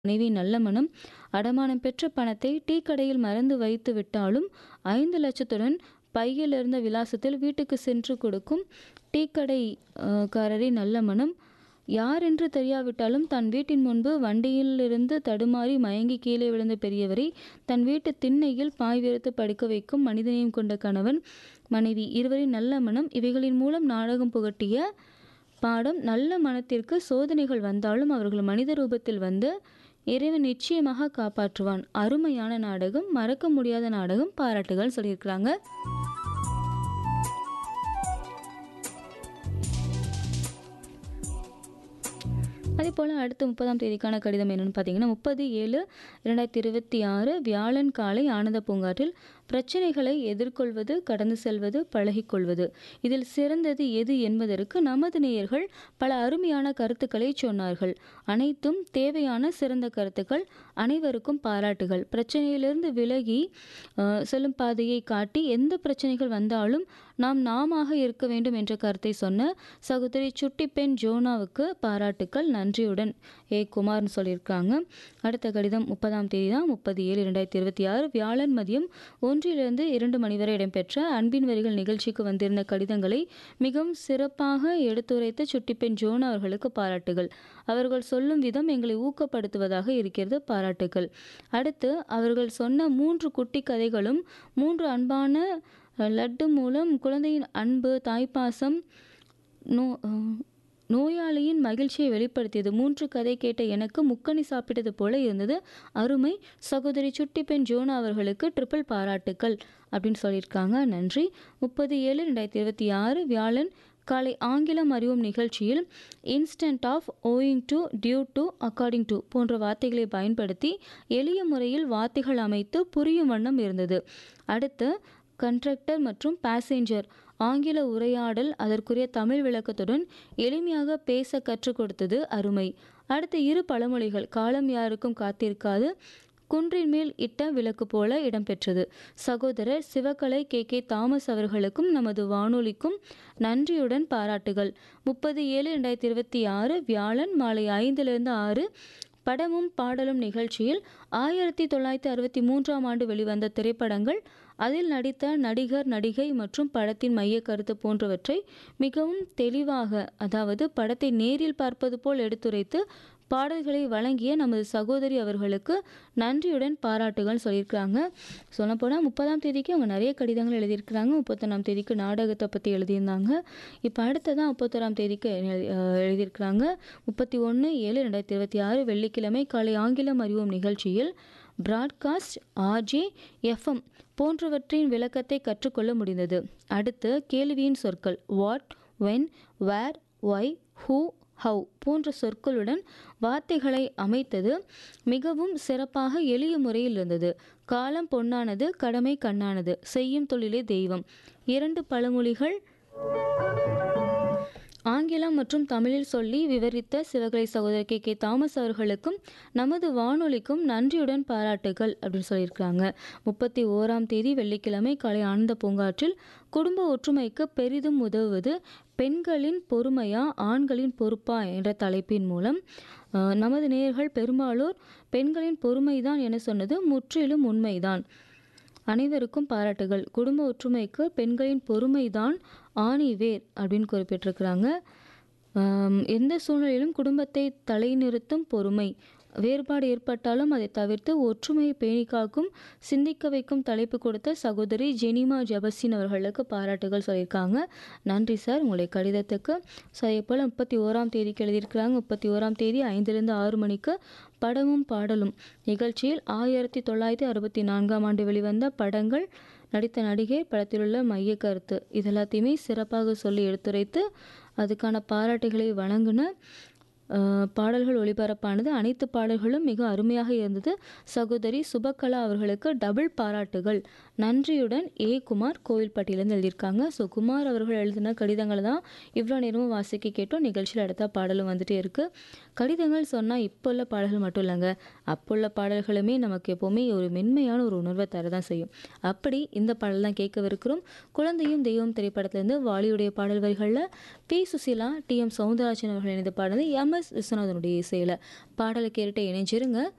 மனைவி நல்ல மனம் அடமானம் பெற்ற பணத்தை டீ கடையில் மறந்து வைத்து விட்டாலும் ஐந்து லட்சத்துடன் பையில் இருந்த விலாசத்தில் வீட்டுக்கு சென்று கொடுக்கும் டீ கடை அஹ், காரரின் நல்ல மனம் யாரென்று தெரியாவிட்டாலும் தன் வீட்டின் முன்பு வண்டியிலிருந்து தடுமாறி மயங்கி கீழே விழுந்த பெரியவரை தன் வீட்டு திண்ணையில் பாய் விரித்து படுக்க வைக்கும் மனிதநேயம் கொண்ட கணவன் மனைவி இருவரின் நல்ல மனம் இவைகளின் மூலம் நாடகம் புகட்டிய பாடம் நல்ல மனத்திற்கு சோதனைகள் வந்தாலும் அவர்கள் மனித ரூபத்தில் வந்து இறைவன் நிச்சயமாக காப்பாற்றுவான் அருமையான நாடகம் மறக்க முடியாத நாடகம் பாராட்டுகள் சொல்லியிருக்கிறாங்க அதே போல் அடுத்த முப்பதாம் தேதிக்கான கடிதம் என்னன்னு பார்த்தீங்கன்னா முப்பது ஏழு இரண்டாயிரத்தி இருபத்தி ஆறு வியாழன் காலை ஆனந்த பூங்காற்றில் பிரச்சனைகளை எதிர்கொள்வது கடந்து செல்வது பழகிக்கொள்வது இதில் சிறந்தது எது என்பதற்கு நமது நேயர்கள் பல அருமையான கருத்துக்களை சொன்னார்கள் அனைத்தும் தேவையான சிறந்த கருத்துக்கள் அனைவருக்கும் பாராட்டுகள் பிரச்சனையிலிருந்து விலகி அஹ், செல்லும் பாதையை காட்டி எந்த பிரச்சனைகள் வந்தாலும் நாம் நாமாக இருக்க வேண்டும் என்ற கருத்தை சொன்ன சகோதரி சுட்டி பெண் ஜோனாவுக்கு பாராட்டுக்கள் நன்றியுடன் ஏ குமார்னு சொல்லியிருக்காங்க அடுத்த கடிதம் முப்பதாம் தேதி தான் முப்பது ஏழு இரண்டாயிரத்தி இருபத்தி ஆறு வியாழன் மதியம் ஒன்றிலிருந்து இரண்டு மணி வரை இடம்பெற்ற அன்பின் வரிகள் நிகழ்ச்சிக்கு வந்திருந்த கடிதங்களை மிகவும் சிறப்பாக எடுத்துரைத்த சுட்டிப்பெண் ஜோனா அவர்களுக்கு பாராட்டுகள் அவர்கள் சொல்லும் விதம் எங்களை ஊக்கப்படுத்துவதாக இருக்கிறது பாராட்டுகள் அடுத்து அவர்கள் சொன்ன மூன்று குட்டி கதைகளும் மூன்று அன்பான அஹ், லட்டு மூலம் குழந்தையின் அன்பு தாய்ப்பாசம் நோ அஹ், நோயாளியின் மகிழ்ச்சியை வெளிப்படுத்தியது மூன்று கதை கேட்ட எனக்கு முக்கணி சாப்பிட்டது போல இருந்தது அருமை சகோதரி சுட்டி பெண் ஜோனா அவர்களுக்கு ட்ரிபிள் பாராட்டுக்கள் அப்படின்னு சொல்லியிருக்காங்க நன்றி முப்பது ஏழு ரெண்டாயிரத்தி இருபத்தி ஆறு வியாழன் காலை ஆங்கிலம் அறிவும் நிகழ்ச்சியில் instead of owing to due to according to போன்ற வார்த்தைகளை பயன்படுத்தி எளிய முறையில் வார்த்தைகள் அமைத்து புரியும் வண்ணம் இருந்தது அடுத்து கண்ட்ரக்டர் மற்றும் பேசஞ்சர் ஆங்கில உரையாடல் அதற்குரிய தமிழ் விளக்கத்துடன் எளிமையாக பேச கற்றுக் கொடுத்தது அருமை அடுத்து இரு பழமொழிகள் காலம் யாருக்கும் காத்திருக்காது குன்றின் மேல் இட்ட விளக்கு போல இடம்பெற்றது சகோதரர் சிவகலை கே கே தாமஸ் அவர்களுக்கும் நமது வானொலிக்கும் நன்றியுடன் பாராட்டுகள் முப்பது ஏழு ரெண்டாயிரத்தி இருபத்தி ஆறு வியாழன் மாலை ஐந்திலிருந்து ஆறு படமும் பாடலும் நிகழ்ச்சியில் ஆயிரத்தி தொள்ளாயிரத்தி அறுபத்தி மூன்றாம் ஆண்டு வெளிவந்த திரைப்படங்கள் அதில் நடித்த நடிகர் நடிகை மற்றும் படத்தின் மைய கருத்து போன்றவற்றை மிகவும் தெளிவாக அதாவது படத்தை நேரில் பார்ப்பது போல் எடுத்துரைத்து பாடல்களை வழங்கிய நமது சகோதரி அவர்களுக்கு நன்றியுடன் பாராட்டுகள் சொல்லியிருக்கிறாங்க சொல்லப்போனால் முப்பதாம் தேதிக்கு அவங்க நிறைய கடிதங்கள் எழுதியிருக்கிறாங்க முப்பத்தொன்னாம் தேதிக்கு நாடகத்தை பற்றி எழுதியிருந்தாங்க இப்போ அடுத்ததான் முப்பத்தொராம் தேதிக்கு எழு- அஹ் எழுதியிருக்கிறாங்க முப்பத்தி ஒன்று ஏழு ரெண்டாயிரத்தி இருபத்தி ஆறு வெள்ளிக்கிழமை காலை ஆங்கிலம் அறிவோம் நிகழ்ச்சியில் பிராட்காஸ்ட் ஆர்ஜே எஃப்எம் போன்றவற்றின் விளக்கத்தை கற்றுக்கொள்ள முடிந்தது அடுத்து கேள்வியின் சொற்கள் what when where why who how போன்ற சொற்களுடன் வார்த்தைகளை அமைத்தது மிகவும் சிறப்பாக எளிய முறையில் இருந்தது காலம் பொன்னானது கடமை கண்ணானது செய்யும் தொழிலே தெய்வம் இரண்டு பழமொழிகள் ஆங்கிலம் மற்றும் தமிழில் சொல்லி விவரித்த சிவகலை சகோதரர் கே கே தாமஸ் அவர்களுக்கும் நமது வானொலிக்கும் நன்றியுடன் பாராட்டுகள் அப்படின்னு சொல்லியிருக்காங்க முப்பத்தி ஓராம் தேதி வெள்ளிக்கிழமை காலை ஆனந்த பூங்காற்றில் குடும்ப ஒற்றுமைக்கு பெரிதும் உதவுவது பெண்களின் பொறுமையா ஆண்களின் பொறுப்பா என்ற தலைப்பின் மூலம் அஹ், நமது நேயர்கள் பெரும்பாலோர் பெண்களின் பொறுமைதான் என சொன்னது முற்றிலும் உண்மைதான் அனைவருக்கும் பாராட்டுகள் குடும்ப ஒற்றுமைக்கு பெண்களின் பொறுமைதான் ஆணிவேர் அப்படின்னு குறிப்பிட்டிருக்கிறாங்க ஆம், எந்த சூழ்நிலையிலும் குடும்பத்தை தலைநிறுத்தும் பொறுமை வேறுபாடு ஏற்பட்டாலும் அதை தவிர்த்து ஒற்றுமையை பேணி காக்கும் சிந்திக்க வைக்கும் தலைப்பு கொடுத்த சகோதரி ஜெனிமா ஜபசின் அவர்களுக்கு பாராட்டுகள் சொல்லியிருக்காங்க நன்றி சார் உங்களுடைய கடிதத்துக்கு ஸோ அதே போல் முப்பத்தி ஓராம் தேதிக்கு எழுதியிருக்கிறாங்க முப்பத்தி ஓராம் தேதி ஐந்திலிருந்து ஆறு மணிக்கு படமும் பாடலும் நிகழ்ச்சியில் ஆயிரத்தி தொள்ளாயிரத்தி அறுபத்தி நான்காம் ஆண்டு வெளிவந்த படங்கள் நடித்த நடிகை படத்திலுள்ள மைய கருத்து இது எல்லாத்தையுமே சிறப்பாக சொல்லி எடுத்துரைத்து அதுக்கான பாராட்டுகளை வழங்கின அஹ், பாடல்கள் ஒளிபரப்பானது அனைத்து பாடல்களும் மிக அருமையாக இருந்தது சகோதரி சுபகலா அவர்களுக்கு டபுள் பாராட்டுகள் நன்றியுடன் ஏ குமார் கோவில்பட்டியிலேருந்து எழுதியிருக்காங்க ஸோ குமார் அவர்கள் எழுதின கடிதங்களை தான் இவ்வளோ நேரமும் வாசிக்க கேட்டோம் நிகழ்ச்சியில் அடுத்த பாடலும் வந்துட்டே இருக்கு கடிதங்கள் சொன்னால் இப்போ உள்ள பாடல்கள் மட்டும் இல்லைங்க அப்போ உள்ள பாடல்களுமே நமக்கு எப்போவுமே ஒரு மென்மையான ஒரு உணர்வை தரதான் செய்யும் அப்படி இந்த பாடல் தான் கேட்கவிருக்கிறோம் குழந்தையும் தெய்வம் திரைப்படத்திலிருந்து வாலியுடைய பாடல் வரிகளில் P Susheela T M Soundararajan அவர்கள் இணைந்து பாடினது எம் எஸ் விஸ்வநாதனுடைய இசையில் பாடலை கேட்டுட்டு இணைஞ்சிருங்க